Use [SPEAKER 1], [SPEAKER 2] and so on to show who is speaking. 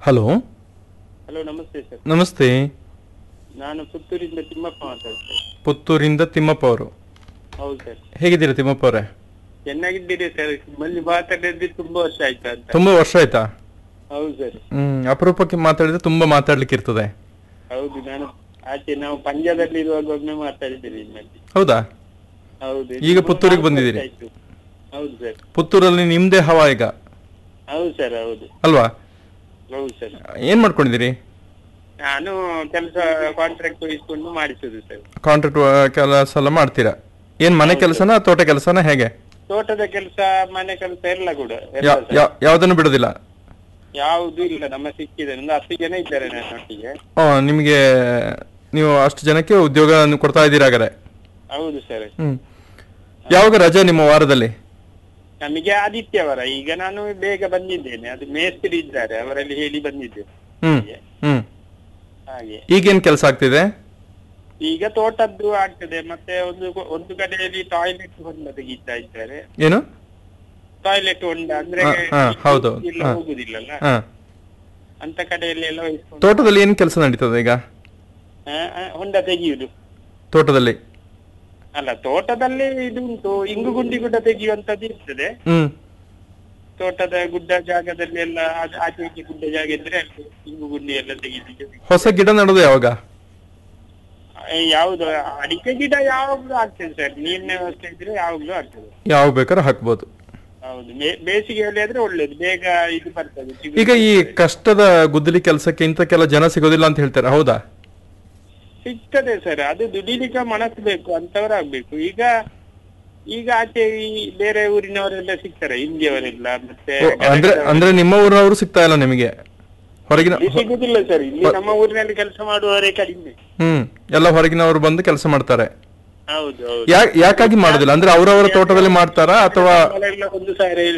[SPEAKER 1] Hello
[SPEAKER 2] hello ನಮಸ್ತೆ sir
[SPEAKER 1] ನಮಸ್ತೆ
[SPEAKER 2] ನಾನು ಪುತ್ತೂರಿಂದ ತಿಮ್ಮಪ್ಪ ಮಾತಾಡ್ತೇನೆ
[SPEAKER 1] ಪುತ್ತೂರಿಂದ ತಿಮ್ಮಪ್ಪ ಅವರು
[SPEAKER 2] ಹೌದು ಸರ್
[SPEAKER 1] ಹೇಗಿದ್ದೀರಾ ತಿಮ್ಮಪ್ಪ ಅವರೇ
[SPEAKER 2] ಚೆನ್ನಾಗಿದ್ದೀರಿ ಸರ್ ನಿಮ್ಮಲ್ಲಿ ಮಾತಾಡಿದ್ರೆ ತುಂಬಾ ವರ್ಷ ಆಯ್ತಾ ಅಂತ
[SPEAKER 1] ತುಂಬಾ ವರ್ಷ ಆಯ್ತಾ
[SPEAKER 2] ಹೌದು ಸರ್
[SPEAKER 1] ಹ್ಮ್ ಅಪರೂಪಕ್ಕೆ ಮಾತಾಡಿದ್ರೆ ತುಂಬಾ ಮಾತಾಡ್ಲಿಕ್ಕೆ ಇರ್ತದೆ
[SPEAKER 2] ಹೌದು ನಾನು ಆಚೆ ನಾವು ಪಂಜಾದಲ್ಲಿ ಇರುವಾಗ ಒಮ್ಮೆ ಮಾತಾಡಿದ್ದೀರಿ ನಿಮ್ಮಲ್ಲಿ
[SPEAKER 1] ಹೌದಾ
[SPEAKER 2] ಹೌದು
[SPEAKER 1] ಈಗ
[SPEAKER 2] ತುಂಬಾ
[SPEAKER 1] ಪುತ್ತೂರಿಗೆ
[SPEAKER 2] ನಾಲ್ಕು
[SPEAKER 1] ಬಂದಿದ್ದೀರಿ?
[SPEAKER 2] ವರ್ಷ ಆಯ್ತು. ಹೌದು ಸರ್
[SPEAKER 1] ಪುತ್ತೂರಲ್ಲಿ ನಿಮ್ದೇ ಹವಾ ಈಗ
[SPEAKER 2] ಹೌದು ಸರ್ ಹೌದು
[SPEAKER 1] ಅಲ್ವಾ
[SPEAKER 2] ಹೌದು ಸರ್
[SPEAKER 1] ಏನ್ ಮಾಡ್ಕೊಂಡಿದ್ದೀರಿ
[SPEAKER 2] ನಾನು ಕೆಲಸ ಕಾಂಟ್ರಾಕ್ಟ್ ವಹಿಸ್ಕೊಂಡು ಮಾಡಿಸುದು ಸರ್
[SPEAKER 1] ಕಾಂಟ್ರಾಕ್ಟ್ ಕೆಲಸ ಎಲ್ಲ ಮಾಡ್ತೀರಾ ಏನ್ ಮನೆ ಕೆಲಸನ ತೋಟ ಕೆಲಸನ ಹೇಗೆ
[SPEAKER 2] ತೋಟದ ಕೆಲಸ ಮನೆ ಕೆಲಸ ಎಲ್ಲ ಕೂಡ ಎಲ್ಲ
[SPEAKER 1] ಯಾ-
[SPEAKER 2] ಸರ್.
[SPEAKER 1] ಯಾ- ಯಾವ್ದನ್ನು ಬಿಡೋದಿಲ್ಲ
[SPEAKER 2] ಯಾವುದು ಇಲ್ಲ ನಮ್ಮ ಸಿಕ್ಕಿದೆ ಒಂದು ಹತ್ತು ಜನ ಇದ್ದಾರೆ ನನ್ನೊಟ್ಟಿಗೆ
[SPEAKER 1] ಆ, ನಿಮಗೆ ನೀವು ಅಷ್ಟು ಜನಕ್ಕೆ ಉದ್ಯೋಗ ಕೊಡ್ತಾ ಇದ್ದೀರಾ ಹಾಗಾದ್ರೆ
[SPEAKER 2] ಹೌದು ಸರ್
[SPEAKER 1] ಹ್ಮ್ ಯಾವಾಗ ರಜೆ ನಿಮ್ಮ ವಾರದಲ್ಲಿ
[SPEAKER 2] ನಮಗೆ ಆದಿತ್ಯವರ ಈಗ ನಾನು ಬೇಗ ಬಂದಿದ್ದೇನೆ ಅದು ಮೇಸ್ತ್ರಿ ಇದ್ದಾರೆ ಅವರಲ್ಲಿ ಹೇಳಿ ಬಂದಿದ್ದೆ
[SPEAKER 1] ಹ್ಮ್ ಹ್ಮ್
[SPEAKER 2] ಹಾಗೆ
[SPEAKER 1] ಈಗೇನ್ ಕೆಲಸ ಆಗ್ತಿದೆ
[SPEAKER 2] ಈಗ ತೋಟದ್ದು ಆಗ್ತದೆ ಮತ್ತೆ ಒಂದು ಒಂದು ಕಡೆಯಲ್ಲಿ ಟಾಯ್ಲೆಟ್ ಹೊಂಡ ತೆಗಿತಾ ಇದ್ದಾರೆ
[SPEAKER 1] ಏನು
[SPEAKER 2] ಟಾಯ್ಲೆಟ್ ಹೊಂಡ ಅಂದ್ರೆ
[SPEAKER 1] ಹಾ, ಹಾ, ಹೌದು,
[SPEAKER 2] ಎಲ್ಲ
[SPEAKER 1] ಹಾ.
[SPEAKER 2] ಹೋಗುದಿಲ್ಲಲ್ಲ
[SPEAKER 1] ಹಾ
[SPEAKER 2] ಅಂತ ಕಡೆಯಲ್ಲಿ ಎಲ್ಲ ವಹಿಸ್ಕೊಂಡು
[SPEAKER 1] ತೋಟದಲ್ಲಿ ಏನ್ ಕೆಲಸ ನಡೀತದೆ ಈಗ
[SPEAKER 2] ಆ, ಆ, ಹೊಂಡ ತೆಗೆಯುವುದು
[SPEAKER 1] ತೋಟದಲ್ಲಿ
[SPEAKER 2] ಅಲ್ಲ ತೋಟದಲ್ಲಿ ಇದು ಉಂಟು ಇಂಗು ಗುಂಡಿ ಗುಡ್ಡ ತೆಗೆಯುವಂತದ್ದು ಇರ್ತದೆ
[SPEAKER 1] ಹ್ಮ್
[SPEAKER 2] ತೋಟದ ಗುಡ್ಡ ಜಾಗದಲ್ಲಿ ಎಲ್ಲ ಆಚೆ ಆಚೆ ಈಚೆ ಗುಡ್ಡ ಜಾಗ ಇದ್ರೆ ಅಲ್ಲಿ ಇಂಗು ಗುಂಡಿ ಎಲ್ಲ ತೆಗಿಲಿಕ್ಕೆ
[SPEAKER 1] ಹೊಸ ಗಿಡ ನಡೋದು ಯಾವಾಗ
[SPEAKER 2] ಯಾವ್ದು ಅಡಿಕೆ ಗಿಡ ಯಾವಾಗ್ಲೂ ಆಗ್ತದೆ ಸರ್ ನೀರಿನ ವ್ಯವಸ್ಥೆ ಇದ್ರೆ ಯಾವಾಗ್ಲೂ ಆಗ್ತದೆ
[SPEAKER 1] ಯಾವ ಬೇಕಾದ್ರೂ ಹಾಕ್ಬೋದು
[SPEAKER 2] ಹೌದು ಬೇ- ಬೇಸಿಗೆಯಲ್ಲಿ ಆದ್ರೆ ಒಳ್ಳೇದು ಬೇಗ ಇದು ಬರ್ತದೆ ಚಿಗುರು
[SPEAKER 1] ಈಗ ಈ
[SPEAKER 2] ಬರ್ತದೆ.
[SPEAKER 1] ಕಷ್ಟದ ಗುದ್ದಲಿ ಕೆಲಸಕ್ಕೆ ಇಂಥ ಕೆಲ ಜನ ಸಿಗೋದಿಲ್ಲ ಅಂತ ಹೇಳ್ತಾರೆ ಹೌದಾ
[SPEAKER 2] ಸಿಗ್ತದೆ ಸರ್ ಅದು ದುಡಿಲಿಕ್ಕೆ ಮನಸ್ಸು ಬೇಕು ಅಂತವರಾಗ್ಬೇಕು ಈಗ ಈಗ ಆಚೆ ಈ ಬೇರೆ ಊರಿನವರೆಲ್ಲ ಸಿಗ್ತಾರೆ ಹಿಂದಿಯವರೆಲ್ಲ ಮತ್ತೆ
[SPEAKER 1] ಓ, ಅಂದ್ರೆ ಅಂದ್ರೆ ನಿಮ್ಮ ಊರಿನವರು ಸಿಗ್ತಾ ಇಲ್ಲ ನಿಮಗೆ ಹೊರಗಿನ
[SPEAKER 2] ಇಲ್ಲಿ ಸಿಗುದಿಲ್ಲ ಸರ್ ಇಲ್ಲಿ ನಮ್ಮ ಊರಿನಲ್ಲಿ ಕೆಲಸ ಮಾಡುವವರೇ ಕಡಿಮೆ
[SPEAKER 1] ಹ್ಮ್ ಎಲ್ಲ ಹೊರಗಿನವರು ಬಂದು ಕೆಲಸ ಮಾಡ್ತಾರೆ
[SPEAKER 2] ಹೌದು ಹೌದು
[SPEAKER 1] ಯಾ ಯಾಕಾಗಿ ಮಾಡೋದಿಲ್ಲ ಅಂದ್ರೆ ಅವರವರ ತೋಟದಲ್ಲಿ ಮಾಡ್ತಾರಾ ಅಥವಾ
[SPEAKER 2] ನಮ್ಮಲ್ಲೆಲ್ಲ ಒಂದು ಸಾವಿರ